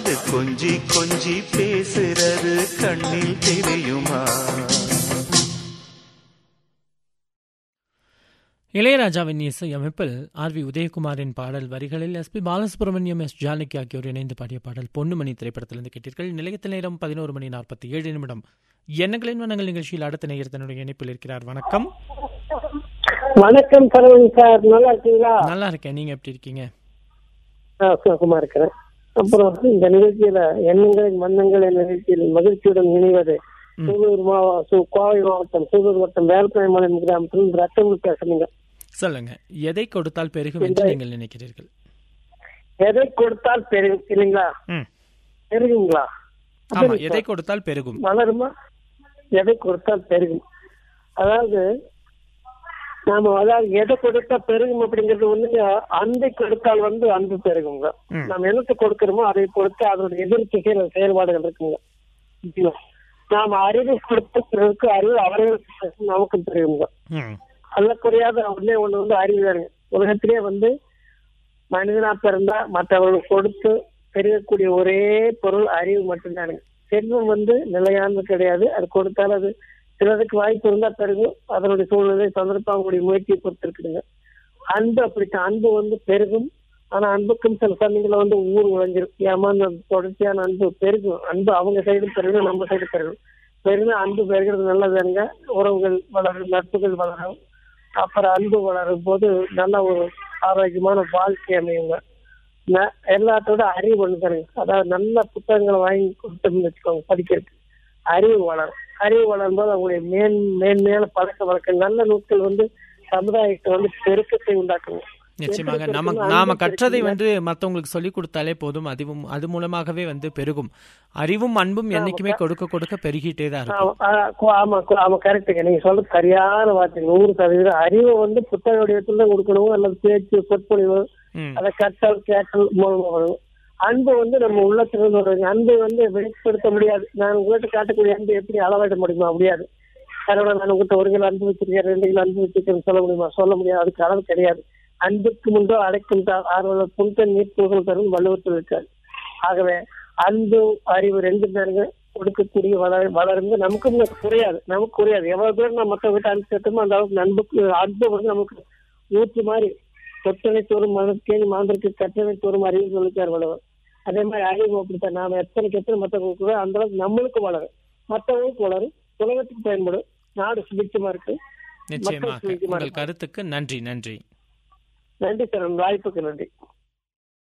அது கொஞ்சி கொஞ்சி பேசுறது கண்ணில் தெரியுமா இளையராஜாவின் இசை அமைப்பில் ஆர் வி உதயகுமாரின் பாடல் வரிகளில் S P Balasubrahmanyam S Janaki ஆகியோர் இணைந்து பாடிய பாடல் பொன்னுமணி திரைப்படத்திலிருந்து கேட்டீர்கள் நிலையத்தில் நேரம் பதினோரு மணி நாற்பத்தி ஏழு நிமிடம் எண்ணங்களின் வண்ணங்கள் நிகழ்ச்சியில் அடுத்த நேயர் தன்னுடைய இணைப்பில் இருக்கிறார் வணக்கம் வணக்கம் சரவணன் சார் நல்லா இருக்கீங்களா நல்லா இருக்கேன் நீங்க எப்படி இருக்கீங்க ஆ, சுகமா இருக்கிறேன் அப்புறம் இந்த நிகழ்ச்சியில எண்ணங்களின் மன்னங்கள் என்ற நிகழ்ச்சியில் மகிழ்ச்சியுடன் இணைவது சூலூர் மாவட்டம் கோவை மாவட்டம் சூலூர் வட்டம் வேல்பாயமலை கிராமத்தில் ரத்தம் பேசுறீங்க சொல்லுங்க எதை கொடுத்தால் பெருகும் என்று நீங்கள் நினைக்கிறீர்கள் எதை கொடுத்தால் பெருகும் இல்லைங்களா ம் பெருகுங்களா ஆமா எதை கொடுத்தால் பெருகும் வளருமா எதை கொடுத்தால் பெருகும் அதாவது நாம அதாவது எதை கொடுத்தா பெருகும் அப்படிங்கிறது வந்து அன்பை கொடுத்தால் வந்து அன்பு பெருகுங்க ம். நாம் என்னத்தை கொடுக்கிறோமோ அதை கொடுத்து அதோட எதிர்த்து செயல்பாடுகள் இருக்குங்க சரிங்களா? நாம் அறிவு கொடுத்த பிறருக்கு அறிவு அவர்களுக்கு நமக்கு பெருகுங்க ம் அல்ல குறையாத ஒண்ணே ஒண்ணு வந்து அறிவு தானுங்க உலகத்திலே வந்து மனிதனா பிறந்தா மற்றவர்களுக்கு கொடுத்து பெருகக்கூடிய ஒரே பொருள் அறிவு மட்டும்தானுங்க செல்வம் வந்து நிலையானது கிடையாது அது கொடுத்தால் அது சிலருக்கு வாய்ப்பு இருந்தா பெருகும் அதனுடைய சூழ்நிலை சந்தர்ப்பம் அவங்களுடைய முயற்சியை பொறுத்து இருக்குதுங்க அன்பு அப்படித்தான் அன்பு வந்து பெருகும் ஆனா அன்புக்கும் சில சமயங்கள வந்து ஊர் உழைஞ்சிரும் ஏமாந்த தொடர்ச்சியான அன்பு பெருகும் அன்பு அவங்க சைடு பெருகும் நம்ம சைடு பெருகும் பெருகு அன்பு பெருகிறது நல்லதுங்க உறவுகள் வளரும் நட்புகள் வளரும் அப்புறம் அன்பு வளரும் போது நல்ல ஒரு ஆரோக்கியமான வாழ்க்கை அமையுங்க ந- எல்லாத்தோட அறிவு ஒண்ணு தருங்க அதாவது நல்ல புத்தகங்களை வாங்கி கொடுத்தோம்னு வச்சுக்கோங்க படிக்கிறதுக்கு அறிவு வளரும் அறிவு வளரும் போது அவங்களுடைய மேன் மேன்மையான பழக்க வழக்கம் நல்ல நூட்கள் வந்து சமுதாயத்தை வந்து பெருக்கத்தை உண்டாக்குங்க நிச்சயமாக எப்படி நம்ம பெருகும்னா, நாம அன்பு கற்றதை பெருக்குங்க. வந்து மத்தவங்களுக்கு சொல்லி கொடுத்தாலே போதும் அதுவும் அது மூலமாகவே வந்து பெருகும் அறிவும் அன்பும் என்னைக்குமே கொடுக்க கொடுக்க பெருகிட்டே தான் இருக்கும் ஆமா, ஆ, கு- ஆமா கு- ஆமா கரெக்டுங்க நீங்க சொல்றது சரியான வார்த்தை நூறு சதவீதம் அறிவை வந்து புத்தக வடிவத்துல தான் கொடுக்கணும் அல்லது பேச்சு சொற்பொழிவு ம் அதை கற்றல் கேட்டல் மூலமா வரும் அன்பு வந்து நம்ம உள்ளத்திலிருந்து வருது அன்பை வந்து வெளிப்படுத்த முடியாது நான் உங்கள்கிட்ட காட்டக்கூடிய அன்பு எப்படி அளவிட முடியுமா முடியாது அதோட நான் உங்கள்கிட்ட ஒரு கிலோ அன்பு வச்சிருக்கேன் ரெண்டு கிலோ அன்பு வச்சிருக்கேன்னு சொல்ல முடியுமா சொல்ல முடியாது அதுக்கு அளவு கிடையாது அன்புக்கு முன்போ அடைக்கும் ஆர்வலர் புண்டன் நீர்ப்புகள் தரும் வள்ளுவத்தில் இருக்காரு ஆகவே அன்பு அறிவு ரெண்டு பேருங்க கொடுக்கக்கூடிய வளர வளர்ந்து நமக்கு இன்னும் குறையாது நமக்கு குறையாது எவ்வளவு பேர் நம்ம மற்றவங்கிட்ட அன்பு சேர்த்தோமோ அந்த அளவுக்கு அன்புக்கு அன்பு வந்து நமக்கு ஊற்று மாதிரி தொட்டனை தோறும் மனக்கேணி மாந்திற்கு கற்றனை தோறும் அறிவு சொல்லிச்சார் வளவர் அதே மாதிரி அறிவு அப்படித்தான் நாம எத்தனைக்கு எத்தனை மற்றவங்களுக்கு கூட அந்த அளவுக்கு நம்மளுக்கு வளரும் மற்றவங்களுக்கு வளரும் உலகத்துக்கு பயன்படும் நாடு சுபிட்சமா இருக்கு நிச்சயமாக சுபிட்சமா உங்கள் இருக்கு கருத்துக்கு நன்றி நன்றி நன்றி சார் வாய்ப்புக்கு நன்றி